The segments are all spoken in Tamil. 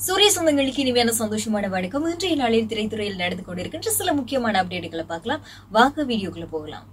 சூரிய சொந்தங்களுக்கு இனிமையான சந்தோஷமான வணக்கம் இன்றைய நாளில் திரைத்துறையில் நடந்து கொண்டிருக்கின்ற சில முக்கியமான அப்டேட்டுகளை பார்க்கலாம் வாங்க வீடியோக்குள்ள போகலாம்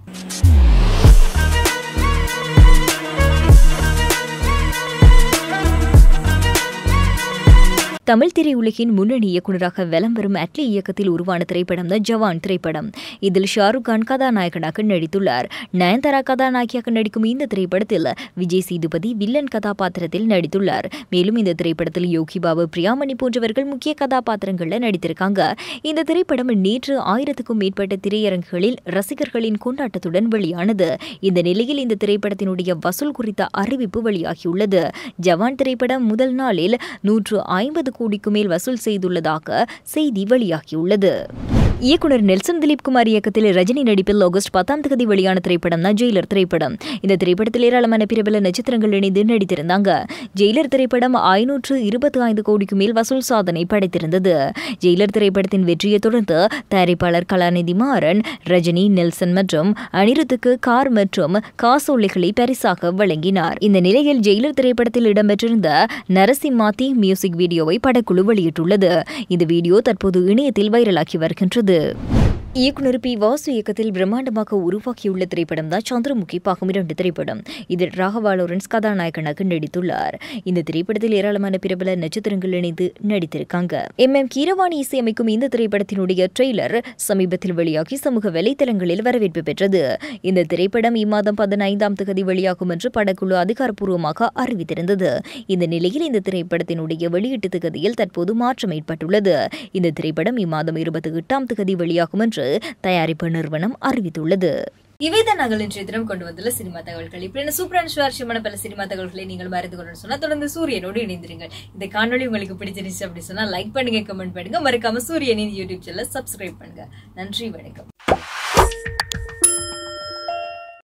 தமிழ் திரையுலகின் முன்னணி இயக்குநராக வலம் வரும் அட்லி இயக்கத்தில் உருவான திரைப்படம் தான் ஜவான் திரைப்படம் இதில் ஷாருக் கான் கதாநாயகனாக நடித்துள்ளார் நயன்தாரா கதாநாயகியாக நடிக்கும் இந்த திரைப்படத்தில் விஜய் சேதுபதி வில்லன் கதாபாத்திரத்தில் நடித்துள்ளார் மேலும் இந்த திரைப்படத்தில் யோகி பாபு பிரியாமணி போன்றவர்கள் முக்கிய கதாபாத்திரங்களில் நடித்திருக்காங்க இந்த திரைப்படம் நேற்று ஆயிரத்துக்கும் மேற்பட்ட திரையரங்குகளில் ரசிகர்களின் கொண்டாட்டத்துடன் வெளியானது இந்த நிலையில் இந்த திரைப்படத்தினுடைய வசூல் குறித்த அறிவிப்பு வெளியாகியுள்ளது ஜவான் திரைப்படம் முதல் நாளில் நூற்று ஐம்பது கோடிக்கு மேல் வசூல் செய்துள்ளதாக செய்தி வெளியாகியுள்ளது இயக்குனர் நெல்சன் திலீப் குமார் இயக்கத்தில் ரஜினி நடிப்பில் ஆகஸ்ட் பத்தாம் தேதி வெளியான திரைப்படம் தான் ஜெயிலர் திரைப்படம் இந்த திரைப்படத்தில் ஏராளமான பிரபல நட்சத்திரங்கள் இணைந்து நடித்திருந்தாங்க ஜெயிலர் திரைப்படம் ஐநூற்று இருபத்தி ஐந்து கோடிக்கு மேல் வசூல் சாதனை படைத்திருந்தது ஜெயிலர் திரைப்படத்தின் வெற்றியை தொடர்ந்து தயாரிப்பாளர் கலாநிதி மாறன் ரஜினி நெல்சன் மற்றும் அனிருத்துக்கு கார் மற்றும் காசோலைகளை பரிசாக வழங்கினார் இந்த நிலையில் ஜெயிலர் திரைப்படத்தில் இடம்பெற்றிருந்த நரசிம்மாத்தி மியூசிக் வீடியோவை படக்குழு வெளியிட்டுள்ளது இந்த வீடியோ தற்போது இணையத்தில் வைரலாகி வருகின்றது இயக்குனர் பி வாசு இயக்கத்தில் பிரம்மாண்டமாக உருவாக்கியுள்ள திரைப்படம் தான் சந்திரமுகி பாகம் இரண்டு திரைப்படம் இதில் ராகவா லாரன்ஸ் கதாநாயகனாக நடித்துள்ளார் இந்த திரைப்படத்தில் ஏராளமான பிரபல நட்சத்திரங்கள் இணைந்து நடித்திருக்காங்க எம் எம் கீரவாணி இசையமைக்கும் இந்த திரைப்படத்தினுடைய ட்ரெய்லர் சமீபத்தில் வெளியாகி சமூக வலைதளங்களில் வரவேற்பு பெற்றது இந்த திரைப்படம் இம்மாதம் பதினைந்தாம் தேதி வெளியாகும் என்று படக்குழு அதிகாரப்பூர்வமாக அறிவித்திருந்தது இந்த நிலையில் இந்த திரைப்படத்தினுடைய வெளியீட்டு திகதியில் தற்போது மாற்றம் ஏற்பட்டுள்ளது இந்த திரைப்படம் இம்மாதம் இருபத்தி எட்டாம் தேதி வெளியாகும் என்று தயாரிப்பு நிறுவனம் அறிவித்துள்ளது இவைதான் நாங்கள் இன்றைய தினம் கொண்டு வந்துள்ள சினிமா தகவல்கள் இப்படி சூப்பரான சுவாரஸ்யமான பல சினிமா தகவல்களை நீங்கள் மறைந்து கொண்டு சொன்னா தொடர்ந்து சூரியனோடு இணைந்திருங்கள் இந்த காணொலி உங்களுக்கு பிடிச்சிருச்சு அப்படி சொன்னா லைக் பண்ணுங்க கமெண்ட் பண்ணுங்க மறக்காம சூரியனின் யூடியூப் சேனல் சப்ஸ்கிரைப் பண்ணுங்க நன்றி வணக்கம்